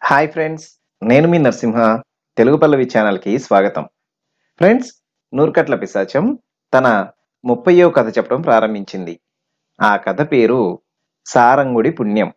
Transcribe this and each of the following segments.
hi friends నేను మీ నరసింహ తెలుగు పల్లవి ఛానల్కి స్వాగతం ఫ్రెండ్స్ నూర్కట్ల పిశాచం తన ముప్పయో కథ చెప్పడం ప్రారంభించింది ఆ కథ పేరు సారంగుడి పుణ్యం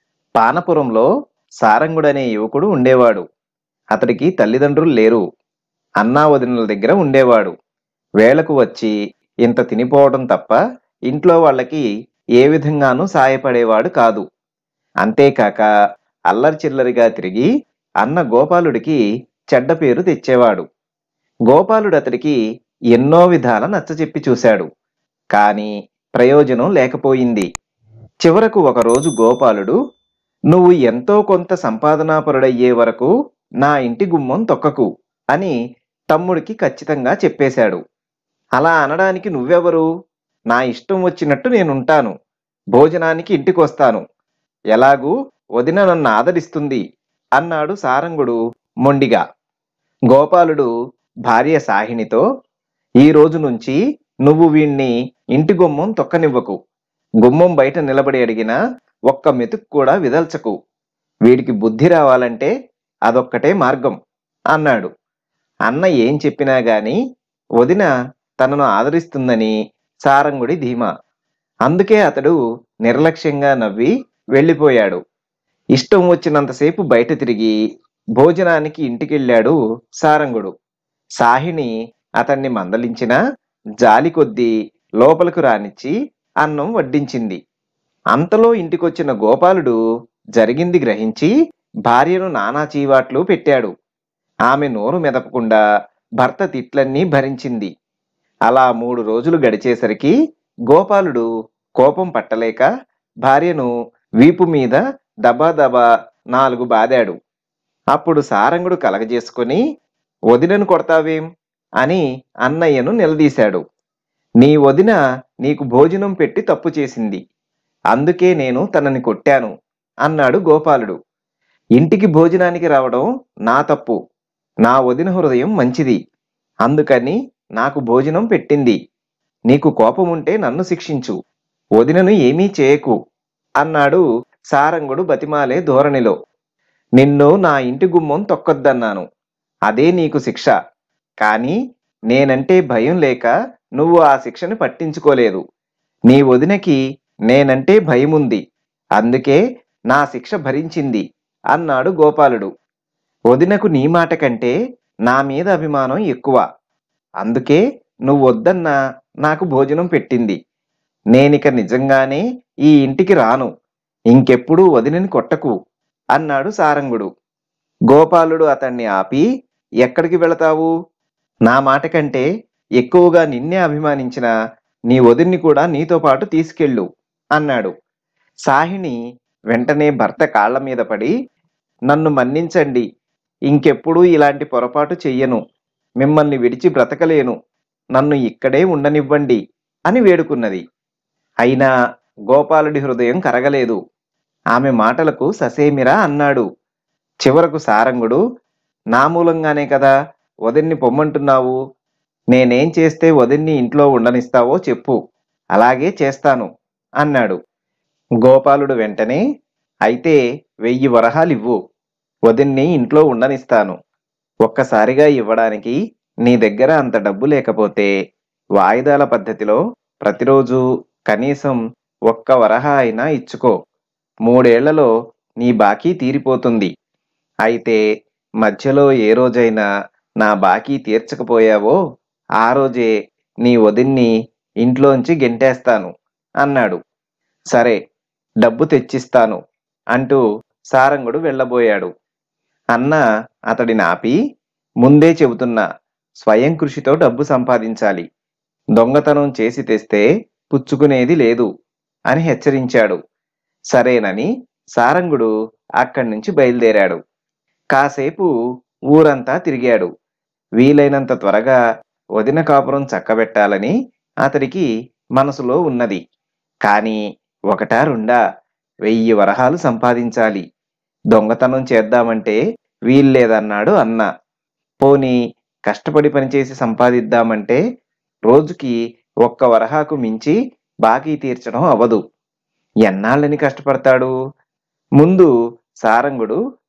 పానపురంలో సారంగుడు అనే యువకుడు ఉండేవాడు అతడికి తల్లిదండ్రులు లేరు అన్నా వదినల దగ్గర ఉండేవాడు వేళకు వచ్చి ఇంత తినిపోవడం తప్ప ఇంట్లో వాళ్ళకి ఏ విధంగానూ సాయపడేవాడు కాదు అంతేకాక అల్లరి చిల్లరిగా తిరిగి అన్న గోపాలుడికి చెడ్డ పేరు తెచ్చేవాడు గోపాలుడు అతడికి ఎన్నో విధాల నచ్చచెప్పి చూశాడు కాని ప్రయోజనం లేకపోయింది చివరకు ఒకరోజు గోపాలుడు నువ్వు ఎంతో కొంత సంపాదనాపరుడయ్యే వరకు నా ఇంటి గుమ్మం తొక్కకు అని తమ్ముడికి ఖచ్చితంగా చెప్పేశాడు అలా అనడానికి నువ్వెవరు నా ఇష్టం వచ్చినట్టు నేనుంటాను భోజనానికి ఇంటికొస్తాను ఎలాగూ వదిన నన్ను ఆదరిస్తుంది అన్నాడు సారంగుడు మొండిగా గోపాలుడు భార్య సాహినితో ఈ రోజు నుంచి నువ్వు వీణ్ణి ఇంటి గుమ్మం తొక్కనివ్వకు గుమ్మం బయట నిలబడి అడిగిన ఒక్క మెతుకు కూడా విదల్చకు వీడికి బుద్ధి రావాలంటే అదొక్కటే మార్గం అన్నాడు అన్న ఏం చెప్పినా గాని వదిన తనను ఆదరిస్తుందని సారంగుడి ధీమా అందుకే అతడు నిర్లక్ష్యంగా నవ్వి వెళ్ళిపోయాడు ఇష్టం వచ్చినంతసేపు బయట తిరిగి భోజనానికి ఇంటికెళ్ళాడు సారంగుడు సాహిని అతన్ని మందలించినా జాలి కొద్దీ లోపలకు రానిచ్చి అన్నం వడ్డించింది అంతలో ఇంటికొచ్చిన గోపాలుడు జరిగింది గ్రహించి భార్యను నానా చీవాట్లు పెట్టాడు ఆమె నోరు మెదపకుండా భర్త తిట్లన్నీ భరించింది అలా మూడు రోజులు గడిచేసరికి గోపాలుడు కోపం పట్టలేక భార్యను వీపు మీద దబా దబా నాలుగు బాదాడు అప్పుడు సారంగుడు కలగజేసుకొని వదినను కొడతావేం అని అన్నయ్యను నిలదీశాడు నీ వదిన నీకు భోజనం పెట్టి తప్పు చేసింది అందుకే నేను తనని కొట్టాను అన్నాడు గోపాలుడు ఇంటికి భోజనానికి రావడం నా తప్పు నా వదిన హృదయం మంచిది అందుకని నాకు భోజనం పెట్టింది నీకు కోపం ఉంటే నన్ను శిక్షించు వదినను ఏమీ చేయకు అన్నాడు సారంగుడు బతిమాలే ధోరణిలో నిన్ను నా ఇంటి గుమ్మం తొక్కొద్దన్నాను అదే నీకు శిక్ష కానీ నేనంటే భయం లేక నువ్వు ఆ శిక్షని పట్టించుకోలేదు నీ వదినకి నేనంటే భయముంది అందుకే నా శిక్ష భరించింది అన్నాడు గోపాలుడు వదినకు నీ మాట కంటే నా మీద అభిమానం ఎక్కువ అందుకే నువ్వు వద్దన్నా నాకు భోజనం పెట్టింది నేనిక నిజంగానే ఈ ఇంటికి రాను ఇంకెప్పుడూ వదినని కొట్టకు అన్నాడు సారంగుడు గోపాలుడు అతన్ని ఆపి ఎక్కడికి వెళతావు నా మాట కంటే ఎక్కువగా నిన్నే అభిమానించిన నీ వదిన్ని కూడా నీతో పాటు తీసుకెళ్ళు అన్నాడు సాహిని వెంటనే భర్త కాళ్ల మీద పడి నన్ను మన్నించండి ఇంకెప్పుడూ ఇలాంటి పొరపాటు చెయ్యను మిమ్మల్ని విడిచి బ్రతకలేను నన్ను ఇక్కడే ఉండనివ్వండి అని వేడుకున్నది అయినా గోపాలుడి హృదయం కరగలేదు ఆమె మాటలకు ససేమిరా అన్నాడు చివరకు సారంగుడు నా మూలంగానే కదా వదిన్ని పొమ్మంటున్నావు నేనేం చేస్తే వదిన్ని ఇంట్లో ఉండనిస్తావో చెప్పు అలాగే చేస్తాను అన్నాడు గోపాలుడు వెంటనే అయితే వెయ్యి వరహాలివ్వు వదిన్ని ఇంట్లో ఉండనిస్తాను ఒక్కసారిగా ఇవ్వడానికి నీ దగ్గర అంత డబ్బు లేకపోతే వాయిదాల పద్ధతిలో ప్రతిరోజు కనీసం ఒక్క వరహ అయినా ఇచ్చుకో మూడేళ్లలో నీ బాకీ తీరిపోతుంది అయితే మధ్యలో ఏ రోజైనా నా బాకీ తీర్చకపోయావో ఆ రోజే నీ వదిన్ని ఇంట్లోంచి గెంటేస్తాను అన్నాడు సరే డబ్బు తెచ్చిస్తాను అంటూ సారంగుడు వెళ్ళబోయాడు అన్న అతడిని ఆపి ముందే చెబుతున్నా స్వయం కృషితో డబ్బు సంపాదించాలి దొంగతనం చేసి తెస్తే పుచ్చుకునేది లేదు అని హెచ్చరించాడు సరేనని సారంగుడు అక్కడి నుంచి బయలుదేరాడు కాసేపు ఊరంతా తిరిగాడు వీలైనంత త్వరగా వదిన కాపురం చక్కబెట్టాలని అతడికి మనసులో ఉన్నది కాని ఒకటా రెండా వెయ్యి వరహాలు సంపాదించాలి దొంగతనం చేద్దామంటే వీల్లేదన్నాడు అన్న పోనీ కష్టపడి పనిచేసి సంపాదిద్దామంటే రోజుకి ఒక్క వరహాకు మించి బాకీ తీర్చడం అవదు ఎన్నాళ్ళని కష్టపడతాడు ముందు సారంగుడు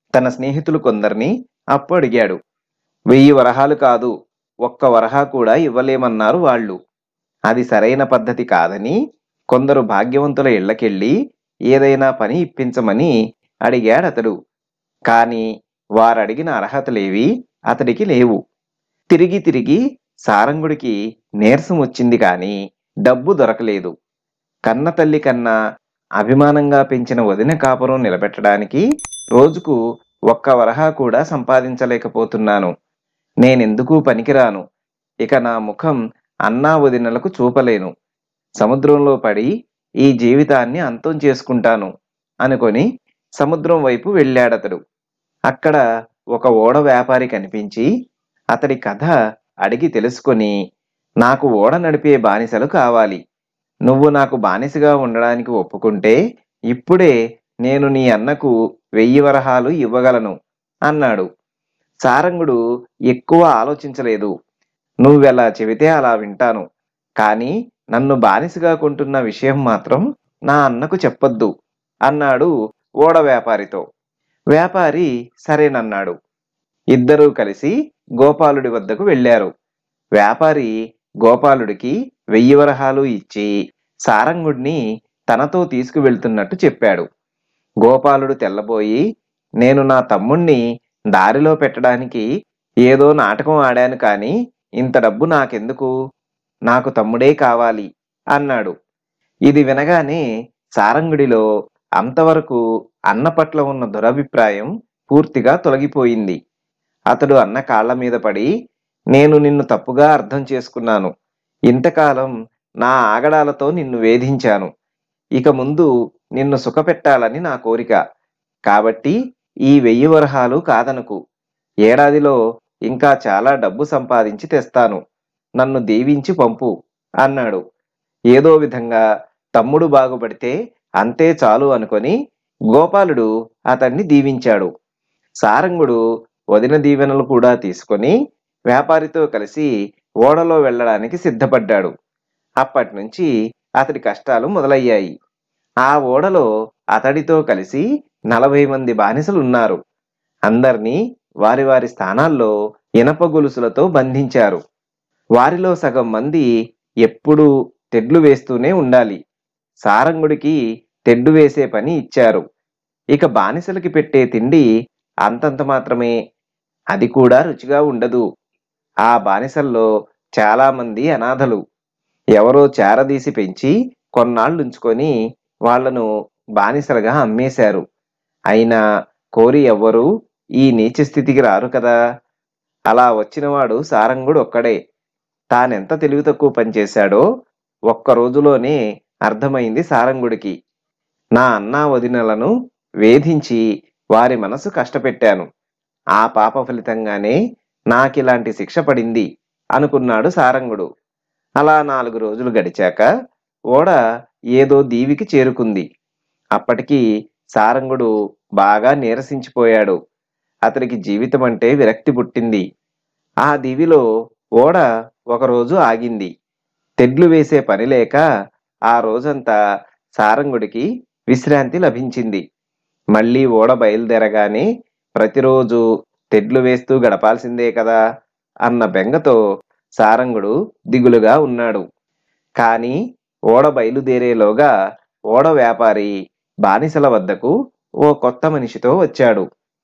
తన స్నేహితులు కొందరిని అప్పు అడిగాడు వెయ్యి వరహాలు కాదు ఒక్క వరహా కూడా ఇవ్వలేమన్నారు వాళ్ళు అది సరైన పద్ధతి కాదని కొందరు భాగ్యవంతుల ఇళ్లకెళ్ళి ఏదైనా పని ఇప్పించమని అడిగాడతడు కాని వారడిగిన అర్హతలేవి అతడికి లేవు తిరిగి తిరిగి సారంగుడికి నీరసం వచ్చింది కాని డబ్బు దొరకలేదు కన్న తల్లి కన్నా అభిమానంగా పెంచిన వదిన కాపురం నిలబెట్టడానికి రోజుకు ఒక్క వరహా కూడా సంపాదించలేకపోతున్నాను నేనెందుకు పనికిరాను ఇక నా ముఖం అన్నా వదినలకు చూపలేను సముద్రంలో పడి ఈ జీవితాన్ని అంతం చేసుకుంటాను అనుకొని సముద్రం వైపు వెళ్ళాడతడు అక్కడ ఒక ఓడ వ్యాపారి కనిపించి అతడి కథ అడిగి తెలుసుకొని నాకు ఓడ నడిపే బానిసలు కావాలి నువ్వు నాకు బానిసగా ఉండడానికి ఒప్పుకుంటే ఇప్పుడే నేను నీ అన్నకు వెయ్యి వరహాలు ఇవ్వగలను అన్నాడు సారంగుడు ఎక్కువ ఆలోచించలేదు నువ్వెలా చెబితే అలా వింటాను కానీ నన్ను బానిసగా కొంటున్న విషయం మాత్రం నా అన్నకు చెప్పొద్దు అన్నాడు ఓడ వ్యాపారితో వ్యాపారి సరేనన్నాడు ఇద్దరూ కలిసి గోపాలుడి వద్దకు వెళ్ళారు వ్యాపారి గోపాలుడికి వెయ్యి వరహాలు ఇచ్చి సారంగుడిని తనతో తీసుకువెళ్తున్నట్టు చెప్పాడు గోపాలుడు తెల్లబోయి నేను నా తమ్ముణ్ణి దారిలో పెట్టడానికి ఏదో నాటకం ఆడాను కాని ఇంత డబ్బు నాకెందుకు నాకు తమ్ముడే కావాలి అన్నాడు ఇది వినగానే సారంగుడిలో అంతవరకు అన్న పట్ల ఉన్న దురభిప్రాయం పూర్తిగా తొలగిపోయింది అతడు అన్న కాళ్ల మీద పడి నేను నిన్ను తప్పుగా అర్థం చేసుకున్నాను ఇంతకాలం నా ఆగడాలతో నిన్ను వేధించాను ఇక ముందు నిన్ను సుఖపెట్టాలని నా కోరిక కాబట్టి ఈ వెయ్యి వరహాలు కాదనకు ఏడాదిలో ఇంకా చాలా డబ్బు సంపాదించి తెస్తాను నన్ను దీవించి పంపు అన్నాడు ఏదో విధంగా తమ్ముడు బాగుపడితే అంతే చాలు అనుకొని గోపాలుడు అతన్ని దీవించాడు సారంగుడు వదిన దీవెనలు కూడా తీసుకొని వ్యాపారితో కలిసి ఓడలో వెళ్ళడానికి సిద్ధపడ్డాడు అప్పటి నుంచి అతడి కష్టాలు మొదలయ్యాయి ఆ ఓడలో అతడితో కలిసి నలభై మంది బానిసలు ఉన్నారు అందర్నీ వారి వారి స్థానాల్లో ఇనప గొలుసులతో బంధించారు వారిలో సగం మంది ఎప్పుడూ తెడ్లు వేస్తూనే ఉండాలి సారంగుడికి తెడ్డు వేసే పని ఇచ్చారు ఇక బానిసలకి పెట్టే తిండి అంతంత మాత్రమే అది కూడా రుచిగా ఉండదు ఆ బానిసల్లో చాలా మంది అనాథలు ఎవరో చేరదీసి పెంచి కొన్నాళ్ళుంచుకొని వాళ్లను బానిసలుగా అమ్మేశారు అయినా కోరి ఎవ్వరూ ఈ నీచ స్థితికి రారు కదా అలా వచ్చినవాడు సారంగుడు ఒక్కడే తానెంత తెలివి తక్కువ పనిచేశాడో ఒక్క రోజులోనే అర్థమైంది సారంగుడికి నా అన్నా వదినలను వేధించి వారి మనసు కష్టపెట్టాను ఆ పాప ఫలితంగానే నాకిలాంటి శిక్ష పడింది అనుకున్నాడు సారంగుడు అలా నాలుగు రోజులు గడిచాక ఓడ ఏదో దీవికి చేరుకుంది అప్పటికి సారంగుడు బాగా నీరసించిపోయాడు అతనికి జీవితం అంటే విరక్తి పుట్టింది ఆ దీవిలో ఓడ ఒకరోజు ఆగింది తెడ్లు వేసే పని లేక ఆ రోజంతా సారంగుడికి విశ్రాంతి లభించింది మళ్ళీ ఓడ బయలుదేరగానే ప్రతిరోజు తెడ్లు వేస్తూ గడపాల్సిందే కదా అన్న బెంగతో సారంగుడు దిగులుగా ఉన్నాడు కాని ఓడ బయలుదేరేలోగా ఓడ వ్యాపారి బానిసల వద్దకు ఓ కొత్త మనిషితో వచ్చాడు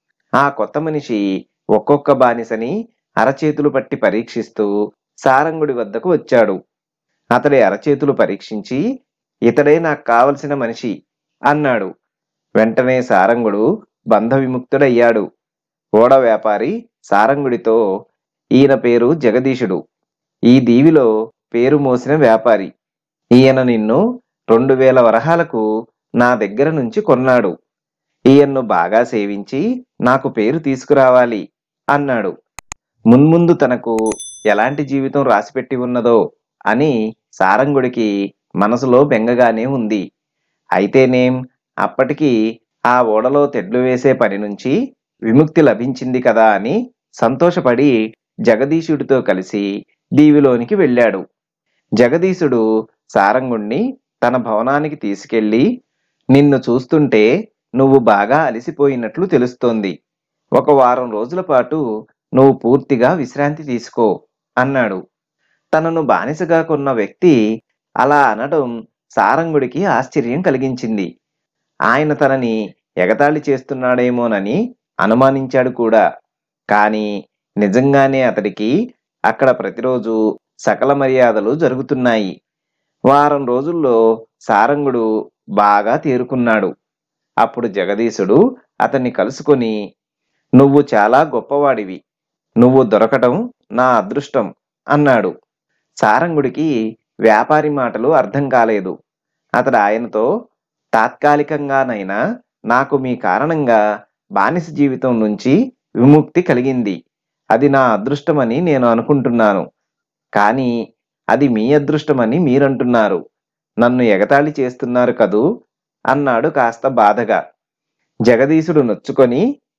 ఆ కొత్త మనిషి ఒక్కొక్క బానిసని అరచేతులు పట్టి పరీక్షిస్తూ సారంగుడి వద్దకు వచ్చాడు అతడి అరచేతులు పరీక్షించి ఇతడే నాకు కావలసిన మనిషి అన్నాడు వెంటనే సారంగుడు బంధ విముక్తుడయ్యాడు ఓడ వ్యాపారి సారంగుడితో ఈయన పేరు జగదీశుడు ఈ దీవిలో పేరు మోసిన వ్యాపారి ఈయన నిన్ను రెండు వేల వరహాలకు నా దగ్గర నుంచి కొన్నాడు ఈయన్ను బాగా సేవించి నాకు పేరు తీసుకురావాలి అన్నాడు మున్ముందు తనకు ఎలాంటి జీవితం రాసిపెట్టి ఉన్నదో అని సారంగుడికి మనసులో బెంగగానే ఉంది అయితేనేం అప్పటికి ఆ ఓడలో తెడ్లు వేసే పని నుంచి విముక్తి లభించింది కదా అని సంతోషపడి జగదీశుడితో కలిసి దీవిలోనికి వెళ్ళాడు జగదీశుడు సారంగుణ్ణి తన భవనానికి తీసుకెళ్లి నిన్ను చూస్తుంటే నువ్వు బాగా అలసిపోయినట్లు తెలుస్తోంది ఒక వారం రోజుల పాటు నువ్వు పూర్తిగా విశ్రాంతి తీసుకో అన్నాడు తనను బానిసగా కొన్న వ్యక్తి అలా అనడం సారంగుడికి ఆశ్చర్యం కలిగించింది ఆయన తనని ఎగతాళి చేస్తున్నాడేమోనని అనుమానించాడు కూడా కానీ నిజంగానే అతడికి అక్కడ ప్రతిరోజు సకల మర్యాదలు జరుగుతున్నాయి వారం రోజుల్లో సారంగుడు బాగా తేరుకున్నాడు అప్పుడు జగదీశుడు అతన్ని కలుసుకొని నువ్వు చాలా గొప్పవాడివి నువ్వు దొరకటం నా అదృష్టం అన్నాడు సారంగుడికి వ్యాపారి మాటలు అర్థం కాలేదు అతడు ఆయనతో తాత్కాలికంగానైనా నాకు మీ కారణంగా బానిస జీవితం నుంచి విముక్తి కలిగింది అది నా అదృష్టమని నేను అనుకుంటున్నాను కానీ అది మీ అదృష్టమని మీరంటున్నారు నన్ను ఎగతాళి చేస్తున్నారు కదూ అన్నాడు కాస్త బాధగా జగదీశుడు నొచ్చుకొని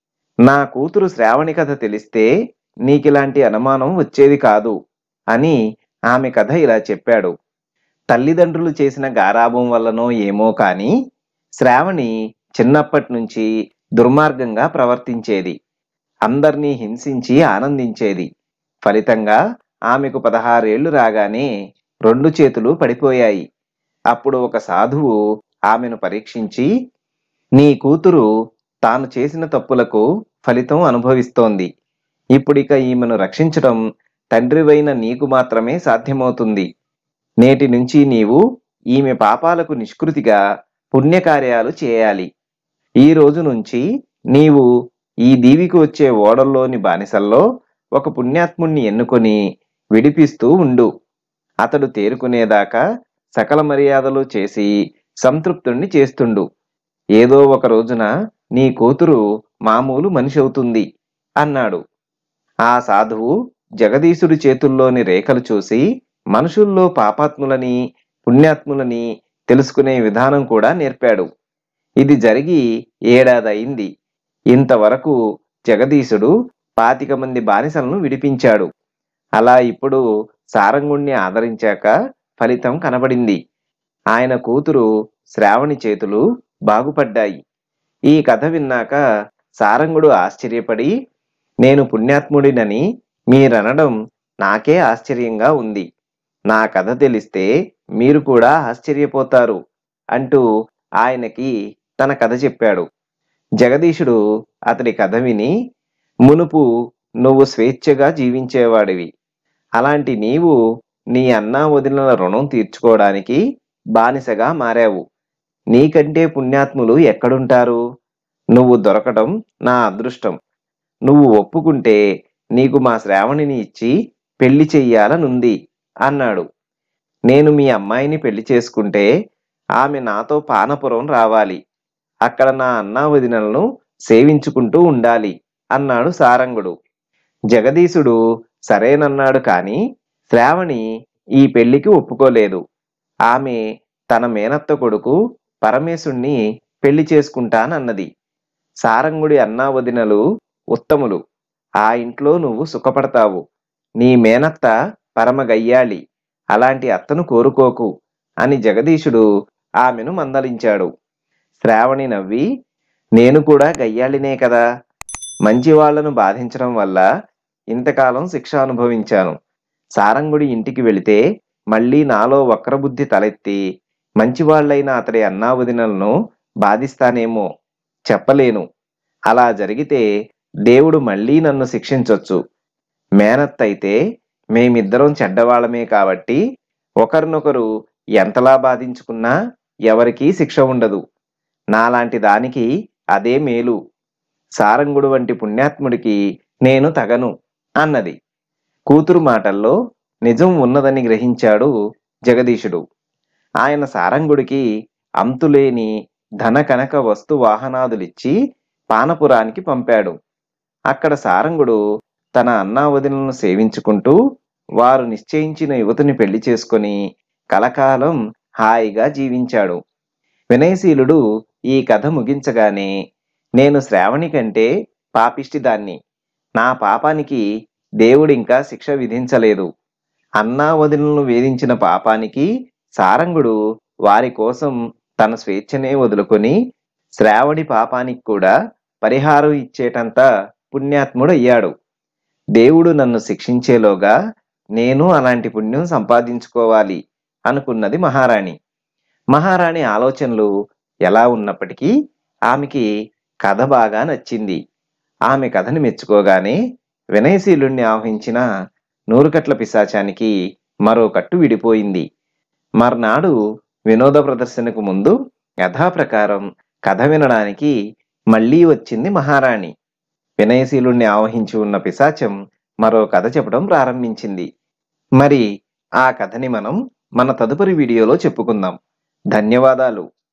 నా కూతురు శ్రావణి కథ తెలిస్తే నీకిలాంటి అనుమానం వచ్చేది కాదు అని ఆమె కథ ఇలా చెప్పాడు తల్లిదండ్రులు చేసిన గారాబం వల్లనో ఏమో కాని శ్రావణి చిన్నప్పటి నుంచి దుర్మార్గంగా ప్రవర్తించేది అందర్నీ హింసించి ఆనందించేది ఫలితంగా ఆమెకు పదహారేళ్లు రాగానే రెండు చేతులు పడిపోయాయి అప్పుడు ఒక సాధువు ఆమెను పరీక్షించి నీ కూతురు తాను చేసిన తప్పులకు ఫలితం అనుభవిస్తోంది ఇప్పుడిక ఈమెను రక్షించడం తండ్రివైన నీకు మాత్రమే సాధ్యమవుతుంది నేటి నుంచి నీవు ఈమె పాపాలకు నిష్కృతిగా పుణ్యకార్యాలు చేయాలి ఈ రోజు నుంచి నీవు ఈ దీవికి వచ్చే ఓడల్లోని బానిసల్లో ఒక పుణ్యాత్ముణ్ణి ఎన్నుకొని విడిపిస్తూ ఉండు అతడు తేరుకునేదాకా సకల మర్యాదలు చేసి సంతృప్తుణ్ణి చేస్తుండు ఏదో ఒక రోజున నీ కూతురు మామూలు మనిషి అవుతుంది అన్నాడు ఆ సాధువు జగదీశుడి చేతుల్లోని రేఖలు చూసి మనుషుల్లో పాపాత్ములని పుణ్యాత్ములని తెలుసుకునే విధానం కూడా నేర్పాడు ఇది జరిగి ఏడాదయింది ఇంతవరకు జగదీశుడు పాతిక మంది బానిసలను విడిపించాడు అలా ఇప్పుడు సారంగుణ్ణి ఆదరించాక ఫలితం కనబడింది ఆయన కూతురు శ్రావణి చేతులు బాగుపడ్డాయి ఈ కథ విన్నాక సారంగుడు ఆశ్చర్యపడి నేను పుణ్యాత్ముడినని మీరనడం నాకే ఆశ్చర్యంగా ఉంది నా కథ తెలిస్తే మీరు కూడా ఆశ్చర్యపోతారు అంటూ ఆయనకి తన కథ చెప్పాడు జగదీశుడు అతడి కథ విని మునుపు నువ్వు స్వేచ్ఛగా జీవించేవాడివి అలాంటి నీవు నీ అన్నా వదిలిన రుణం తీర్చుకోవడానికి బానిసగా మారావు నీకంటే పుణ్యాత్ములు ఎక్కడుంటారు నువ్వు దొరకడం నా అదృష్టం నువ్వు ఒప్పుకుంటే నీకు మా శ్రావణిని ఇచ్చి పెళ్లి చెయ్యాలనుంది అన్నాడు నేను మీ అమ్మాయిని పెళ్లి చేసుకుంటే ఆమె నాతో పానపురం రావాలి అక్కడ నా అన్నా వదినలను సేవించుకుంటూ ఉండాలి అన్నాడు సారంగుడు జగదీశుడు సరేనన్నాడు కాని శ్రావణి ఈ పెళ్లికి ఒప్పుకోలేదు ఆమె తన మేనత్త కొడుకు పరమేశుణ్ణి పెళ్లి చేసుకుంటానన్నది సారంగుడి అన్నా వదినలు ఉత్తములు ఆ ఇంట్లో నువ్వు సుఖపడతావు నీ మేనత్త పరమ గయ్యాళి అలాంటి అత్తను కోరుకోకు అని జగదీశుడు ఆమెను మందలించాడు శ్రావణి నవ్వి నేను కూడా గయ్యాళినే కదా మంచి వాళ్లను బాధించడం వల్ల ఇంతకాలం శిక్ష అనుభవించాను సారంగుడి ఇంటికి వెళితే మళ్ళీ నాలో వక్రబుద్ధి తలెత్తి మంచివాళ్లైన అతడి అన్నావదినలను బాధిస్తానేమో చెప్పలేను అలా జరిగితే దేవుడు మళ్ళీ నన్ను శిక్షించొచ్చు మేనత్తైతే మేమిద్దరం చెడ్డవాళ్ళమే కాబట్టి ఒకరినొకరు ఎంతలా బాధించుకున్నా ఎవరికీ శిక్ష ఉండదు నాలాంటి దానికి అదే మేలు సారంగుడు వంటి పుణ్యాత్ముడికి నేను తగను అన్నది కూతురు మాటల్లో నిజం ఉన్నదని గ్రహించాడు జగదీశుడు ఆయన సారంగుడికి అంతులేని ధన కనక వస్తు వాహనాదులిచ్చి పానపురానికి పంపాడు అక్కడ సారంగుడు తన అన్నావదిలను సేవించుకుంటూ వారు నిశ్చయించిన యువతిని పెళ్లి చేసుకొని కలకాలం హాయిగా జీవించాడు వినయశీలుడు ఈ కథ ముగించగానే నేను శ్రావణి కంటే పాపిష్టిదాన్ని నా పాపానికి దేవుడింకా శిక్ష విధించలేదు అన్నా వదినలను వేధించిన పాపానికి సారంగుడు వారి కోసం తన స్వేచ్ఛనే వదులుకొని శ్రావణి పాపానికి కూడా పరిహారం ఇచ్చేటంత పుణ్యాత్ముడయ్యాడు దేవుడు నన్ను శిక్షించేలోగా నేను అలాంటి పుణ్యం సంపాదించుకోవాలి అనుకున్నది మహారాణి మహారాణి ఆలోచనలు ఎలా ఉన్నప్పటికీ ఆమెకి కథ బాగా నచ్చింది ఆమె కథని మెచ్చుకోగానే వినయశీలుణ్ణి ఆవహించిన నూరుకట్ల పిశాచానికి మరో కట్టు విడిపోయింది మర్నాడు వినోద ప్రదర్శనకు ముందు యథాప్రకారం కథ వినడానికి మళ్ళీ వచ్చింది మహారాణి వినయశీలుణ్ణి ఆవహించి ఉన్న పిశాచం మరో కథ చెప్పడం ప్రారంభించింది మరి ఆ కథని మనం మన తదుపరి వీడియోలో చెప్పుకుందాం ధన్యవాదాలు